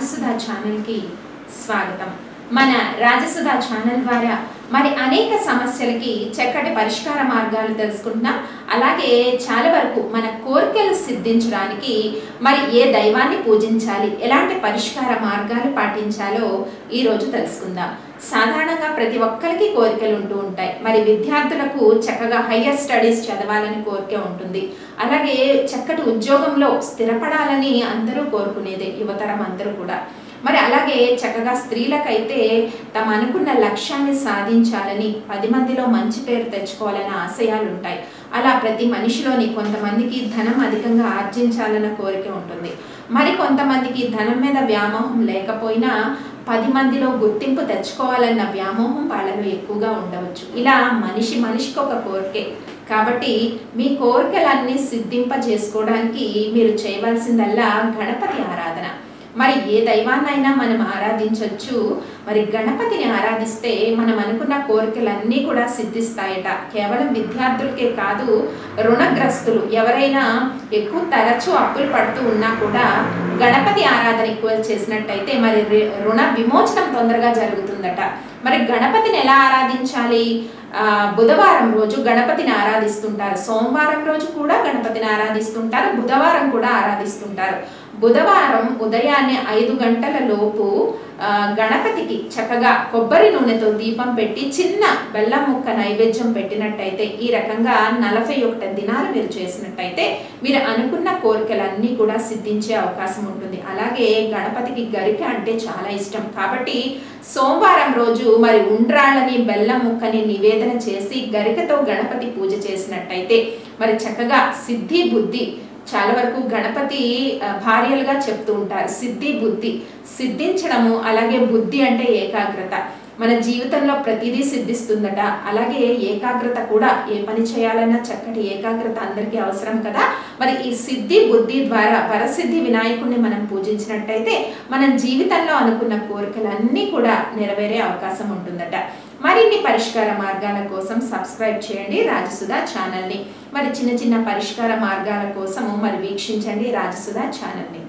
రాజసుధా ఛానల్కి స్వాగతం మన రాజసుధా ఛానల్ ద్వారా మరి అనేక సమస్యలకి చక్కటి పరిష్కార మార్గాలు తెలుసుకుంటున్నాం అలాగే చాలా వరకు మన కోరికలు సిద్ధించడానికి మరి ఏ దైవాన్ని పూజించాలి ఎలాంటి పరిష్కార మార్గాలు పాటించాలో ఈరోజు తెలుసుకుందాం సాధారణంగా ప్రతి ఒక్కరికి కోరికలు ఉంటూ ఉంటాయి మరి విద్యార్థులకు చక్కగా హయ్యర్ స్టడీస్ చదవాలని కోరిక ఉంటుంది అలాగే చక్కటి ఉద్యోగంలో స్థిరపడాలని అందరూ కోరుకునేదే యువతరం అందరూ కూడా మరి అలాగే చక్కగా స్త్రీలకైతే తమ అనుకున్న లక్ష్యాన్ని సాధించాలని పది మందిలో మంచి పేరు తెచ్చుకోవాలనే ఆశయాలు ఉంటాయి అలా ప్రతి మనిషిలోని కొంతమందికి ధనం అధికంగా ఆర్జించాలన్న కోరిక ఉంటుంది మరి కొంతమందికి ధనం మీద వ్యామోహం లేకపోయినా పది మందిలో గుర్తింపు తెచ్చుకోవాలన్న వ్యామోహం వాళ్ళలో ఎక్కువగా ఉండవచ్చు ఇలా మనిషి మనిషికి ఒక కోరికే కాబట్టి మీ కోరికలన్నీ సిద్ధింపజేసుకోవడానికి మీరు చేయవలసిందల్లా గణపతి ఆరాధన మరి ఏ దైవాన్నైనా మనం ఆరాధించవచ్చు మరి గణపతిని ఆరాధిస్తే మనం అనుకున్న కోరికలన్నీ కూడా సిద్ధిస్తాయట కేవలం విద్యార్థులకే కాదు రుణగ్రస్తులు ఎవరైనా ఎక్కువ తరచూ అప్పులు పడుతూ ఉన్నా కూడా గణపతి ఆరాధన ఎక్కువ చేసినట్టయితే మరి రి- రుణ విమోచనం తొందరగా జరుగుతుందట మరి గణపతిని ఎలా ఆరాధించాలి ఆ, బుధవారం రోజు గణపతిని ఆరాధిస్తుంటారు సోమవారం రోజు కూడా గణపతిని ఆరాధిస్తుంటారు బుధవారం కూడా ఆరాధిస్తుంటారు బుధవారం ఉదయాన్నే ఐదు గంటల లోపు ఆ, గణపతికి చక్కగా కొబ్బరి నూనెతో దీపం పెట్టి చిన్న బెల్లం ముక్క నైవేద్యం పెట్టినట్టయితే ఈ రకంగా నలభై ఒకటి దినాలు మీరు చేసినట్టయితే మీరు అనుకున్న కోరికలన్నీ కూడా సిద్ధించే అవకాశం ఉంటుంది అలాగే గణపతికి గరిక అంటే చాలా ఇష్టం కాబట్టి సోమవారం రోజు మరి ఉండ్రాళ్ళని బెల్లం ముక్కని నివేదన చేసి గరికతో గణపతి పూజ చేసినట్టయితే మరి చక్కగా సిద్ధి బుద్ధి చాలా వరకు గణపతి ఆ, భార్యలుగా చెప్తూ ఉంటారు సిద్ధి బుద్ధి సిద్ధించడము అలాగే బుద్ధి అంటే ఏకాగ్రత మన జీవితంలో ప్రతిదీ సిద్ధిస్తుందట అలాగే ఏకాగ్రత కూడా ఏ పని చేయాలన్నా చక్కటి ఏకాగ్రత అందరికీ అవసరం కదా మరి ఈ సిద్ధి బుద్ధి ద్వారా వరసిద్ధి వినాయకుడిని మనం పూజించినట్టయితే మనం జీవితంలో అనుకున్న కోరికలన్నీ కూడా నెరవేరే అవకాశం ఉంటుందట మరిన్ని పరిష్కార మార్గాల కోసం సబ్స్క్రైబ్ చేయండి రాజసుధా ఛానల్ని మరి చిన్న చిన్న పరిష్కార మార్గాల కోసము మరి వీక్షించండి రాజసుధా ఛానల్ని